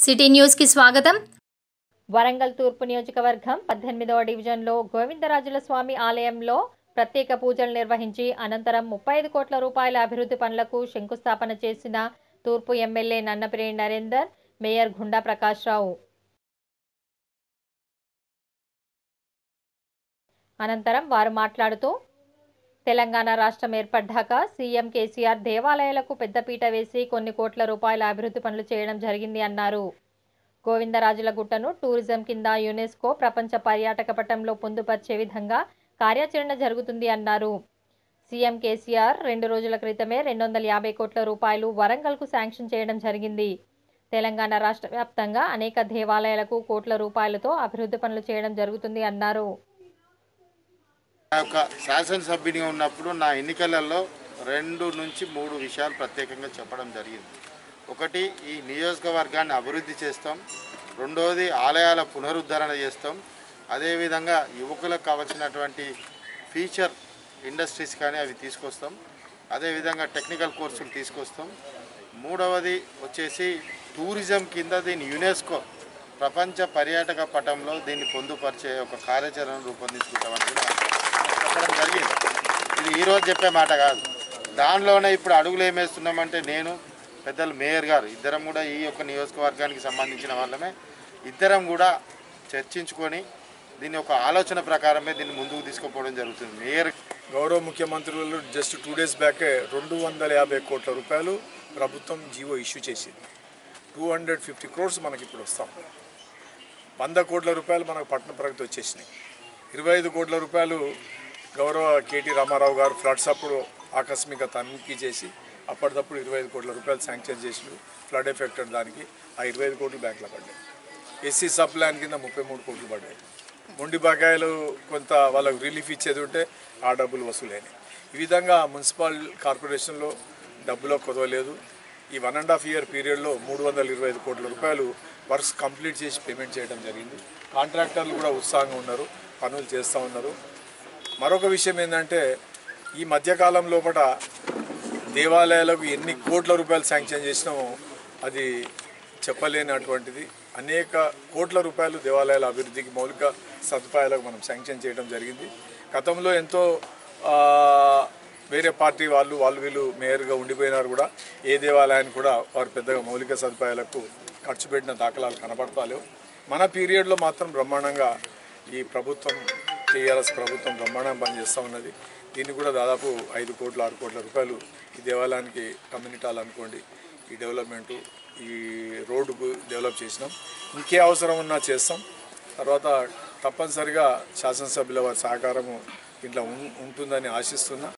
city న్యూస్కి స్వాగతం వరంగల్ తూర్పు నియోజకవర్గం పద్దెనిమిదవ డివిజన్లో గోవిందరాజుల స్వామి ఆలయంలో ప్రత్యేక పూజలు నిర్వహించి అనంతరం ముప్పై ఐదు కోట్ల రూపాయల అభివృద్ధి పనులకు శంకుస్థాపన చేసిన తూర్పు ఎమ్మెల్యే నన్నపిరేని నరేందర్ మేయర్ గుండా ప్రకాష్ రావు అనంతరం వారు మాట్లాడుతూ తెలంగాణ రాష్ట్రం ఏర్పడ్డాక సీఎం కేసీఆర్ దేవాలయాలకు పెద్దపీట వేసి కొన్ని కోట్ల రూపాయల అభివృద్ధి పనులు చేయడం జరిగింది అన్నారు గోవిందరాజుల గుట్టను టూరిజం కింద యునెస్కో ప్రపంచ పర్యాటక పటంలో పొందుపరిచే విధంగా కార్యాచరణ జరుగుతుంది అన్నారు సీఎం కేసీఆర్ రెండు రోజుల క్రితమే రెండు వందల యాభై కోట్ల రూపాయలు వరంగల్కు శాంక్షన్ చేయడం జరిగింది తెలంగాణ రాష్ట్ర వ్యాప్తంగా అనేక దేవాలయాలకు కోట్ల రూపాయలతో అభివృద్ధి పనులు చేయడం జరుగుతుంది అన్నారు నా యొక్క శాసనసభ్యునిగా ఉన్నప్పుడు నా ఎన్నికలలో రెండు నుంచి మూడు విషయాలు ప్రత్యేకంగా చెప్పడం జరిగింది ఒకటి ఈ నియోజకవర్గాన్ని అభివృద్ధి చేస్తాం రెండవది ఆలయాల పునరుద్ధరణ చేస్తాం అదేవిధంగా యువకులకు కావాల్సినటువంటి ఫీచర్ ఇండస్ట్రీస్ కానీ అవి తీసుకొస్తాం అదేవిధంగా టెక్నికల్ కోర్సులు తీసుకొస్తాం మూడవది వచ్చేసి టూరిజం కింద దీన్ని యునెస్కో ప్రపంచ పర్యాటక పటంలో దీన్ని పొందుపరిచే ఒక కార్యాచరణ రూపొందించుకుంటామని కూడా చెప్పడం జరిగింది ఇది ఈరోజు చెప్పే మాట కాదు దానిలోనే ఇప్పుడు అడుగులు ఏమేస్తున్నామంటే నేను పెద్దలు మేయర్ గారు ఇద్దరం కూడా ఈ యొక్క నియోజకవర్గానికి సంబంధించిన వాళ్ళమే ఇద్దరం కూడా చర్చించుకొని దీని ఒక ఆలోచన ప్రకారమే దీన్ని ముందుకు తీసుకుపోవడం జరుగుతుంది మేయర్ గౌరవ ముఖ్యమంత్రులు జస్ట్ టూ డేస్ బ్యాకే రెండు వందల యాభై కోట్ల రూపాయలు ప్రభుత్వం జీవో ఇష్యూ చేసింది టూ హండ్రెడ్ ఫిఫ్టీ క్రోర్స్ మనకి ఇప్పుడు వస్తాం వంద కోట్ల రూపాయలు మనకు పట్టణ ప్రగతి వచ్చేసినాయి ఇరవై ఐదు కోట్ల రూపాయలు గౌరవ కేటీ రామారావు గారు ఫ్లడ్స్ అప్పుడు ఆకస్మిక తనిఖీ చేసి అప్పటిదప్పుడు ఇరవై ఐదు కోట్ల రూపాయలు శాంక్షన్ చేసిండు ఫ్లడ్ ఎఫెక్టెడ్ దానికి ఆ ఇరవై ఐదు కోట్లు బ్యాంకులో పడ్డాయి ఎస్సీ సబ్ ప్లాన్ కింద ముప్పై మూడు కోట్లు పడ్డాయి మొండి బకాయిలు కొంత వాళ్ళకు రిలీఫ్ ఇచ్చేది ఉంటే ఆ డబ్బులు వసూలైనాయి ఈ విధంగా మున్సిపల్ కార్పొరేషన్లో డబ్బులో కొదవలేదు ఈ వన్ అండ్ హాఫ్ ఇయర్ పీరియడ్లో మూడు వందల ఇరవై ఐదు కోట్ల రూపాయలు వర్క్స్ కంప్లీట్ చేసి పేమెంట్ చేయడం జరిగింది కాంట్రాక్టర్లు కూడా ఉత్సాహంగా ఉన్నారు పనులు చేస్తూ ఉన్నారు మరొక విషయం ఏంటంటే ఈ మధ్యకాలం లోపల దేవాలయాలకు ఎన్ని కోట్ల రూపాయలు శాంక్షన్ చేసినామో అది చెప్పలేనటువంటిది అనేక కోట్ల రూపాయలు దేవాలయాల అభివృద్ధికి మౌలిక సదుపాయాలకు మనం శాంక్షన్ చేయడం జరిగింది గతంలో ఎంతో ఆ, వేరే పార్టీ వాళ్ళు వాళ్ళు వీళ్ళు మేయర్గా ఉండిపోయినారు కూడా ఏ దేవాలయాన్ని కూడా వారు పెద్దగా మౌలిక సదుపాయాలకు ఖర్చు పెట్టిన దాఖలాలు కనబడతాలేవు మన పీరియడ్లో మాత్రం బ్రహ్మాండంగా ఈ ప్రభుత్వం టీఆర్ఎస్ ప్రభుత్వం బ్రహ్మాండంగా పనిచేస్తూ ఉన్నది దీన్ని కూడా దాదాపు ఐదు కోట్ల ఆరు కోట్ల రూపాయలు ఈ దేవాలయానికి కమ్యూనిటీ హాల్ అనుకోండి ఈ డెవలప్మెంటు ఈ రోడ్డుకు డెవలప్ చేసినాం ఇంకే అవసరం ఉన్నా చేస్తాం తర్వాత తప్పనిసరిగా శాసనసభ్యుల వారి సహకారము ఇంట్లో ఉం- ఉంటుందని ఆశిస్తున్నా